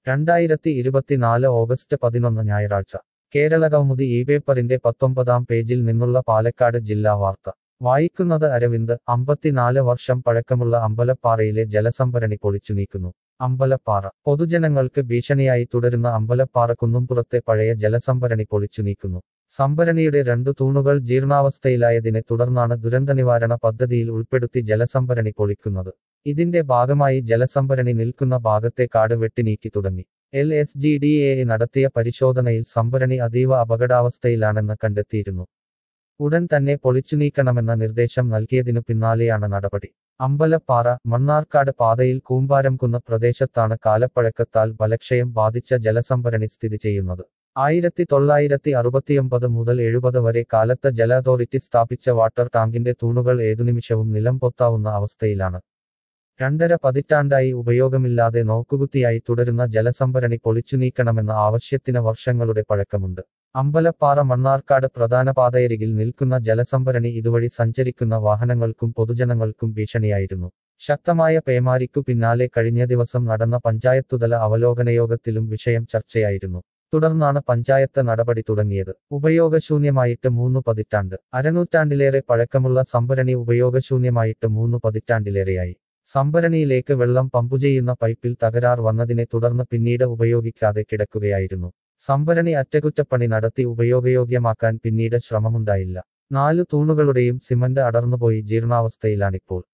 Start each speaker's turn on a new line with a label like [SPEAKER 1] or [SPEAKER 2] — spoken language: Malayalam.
[SPEAKER 1] രണ്ടായിരത്തി ഇരുപത്തിനാല് ഓഗസ്റ്റ് പതിനൊന്ന് ഞായറാഴ്ച കേരളകൗമുദി ഈ പേപ്പറിന്റെ പത്തൊമ്പതാം പേജിൽ നിന്നുള്ള പാലക്കാട് ജില്ലാ വാർത്ത വായിക്കുന്നത് അരവിന്ദ് അമ്പത്തിനാല് വർഷം പഴക്കമുള്ള അമ്പലപ്പാറയിലെ ജലസംഭരണി പൊളിച്ചു നീക്കുന്നു അമ്പലപ്പാറ പൊതുജനങ്ങൾക്ക് ഭീഷണിയായി തുടരുന്ന അമ്പലപ്പാറ കുന്നുംപുറത്തെ പഴയ ജലസംഭരണി പൊളിച്ചു നീക്കുന്നു സംഭരണിയുടെ രണ്ടു തൂണുകൾ ജീർണാവസ്ഥയിലായതിനെ തുടർന്നാണ് ദുരന്തനിവാരണ പദ്ധതിയിൽ ഉൾപ്പെടുത്തി ജലസംഭരണി പൊളിക്കുന്നത് ഇതിന്റെ ഭാഗമായി ജലസംഭരണി നിൽക്കുന്ന ഭാഗത്തെ കാട് വെട്ടിനീക്കി തുടങ്ങി L S G D A നടത്തിയ പരിശോധനയിൽ സംഭരണി അതീവ അപകടാവസ്ഥയിലാണെന്ന് കണ്ടെത്തിയിരുന്നു ഉടൻ തന്നെ പൊളിച്ചു നീക്കണമെന്ന നിർദ്ദേശം നൽകിയതിനു പിന്നാലെയാണ് നടപടി അമ്പലപ്പാറ മണ്ണാർക്കാട് പാതയിൽ കൂമ്പാരംകുന്ന പ്രദേശത്താണ് കാലപ്പഴക്കത്താൽ ബലക്ഷയം ബാധിച്ച ജലസംഭരണി സ്ഥിതി ചെയ്യുന്നത് ആയിരത്തി തൊള്ളായിരത്തി അറുപത്തിയൊമ്പത് മുതൽ എഴുപത് വരെ കാലത്ത് ജല അതോറിറ്റി സ്ഥാപിച്ച വാട്ടർ ടാങ്കിന്റെ തൂണുകൾ ഏതുനിമിഷവും നിലം പൊത്താവുന്ന അവസ്ഥയിലാണ് രണ്ടര പതിറ്റാണ്ടായി ഉപയോഗമില്ലാതെ നോക്കുകുത്തിയായി തുടരുന്ന ജലസംഭരണി പൊളിച്ചു നീക്കണമെന്ന ആവശ്യത്തിന് വർഷങ്ങളുടെ പഴക്കമുണ്ട് അമ്പലപ്പാറ മണ്ണാർക്കാട് പ്രധാന പാതയരികിൽ നിൽക്കുന്ന ജലസംഭരണി ഇതുവഴി സഞ്ചരിക്കുന്ന വാഹനങ്ങൾക്കും പൊതുജനങ്ങൾക്കും ഭീഷണിയായിരുന്നു ശക്തമായ പേമാരിക്കു പിന്നാലെ കഴിഞ്ഞ ദിവസം നടന്ന പഞ്ചായത്തുതല അവലോകന യോഗത്തിലും വിഷയം ചർച്ചയായിരുന്നു തുടർന്നാണ് പഞ്ചായത്ത് നടപടി തുടങ്ങിയത് ഉപയോഗശൂന്യമായിട്ട് മൂന്ന് പതിറ്റാണ്ട് അരനൂറ്റാണ്ടിലേറെ പഴക്കമുള്ള സംഭരണി ഉപയോഗശൂന്യമായിട്ട് മൂന്ന് പതിറ്റാണ്ടിലേറെയായി സംഭരണിയിലേക്ക് വെള്ളം പമ്പു ചെയ്യുന്ന പൈപ്പിൽ തകരാർ വന്നതിനെ തുടർന്ന് പിന്നീട് ഉപയോഗിക്കാതെ കിടക്കുകയായിരുന്നു സംഭരണി അറ്റകുറ്റപ്പണി നടത്തി ഉപയോഗയോഗ്യമാക്കാൻ പിന്നീട് ശ്രമമുണ്ടായില്ല നാലു തൂണുകളുടെയും സിമന്റ് അടർന്നുപോയി ജീർണാവസ്ഥയിലാണിപ്പോൾ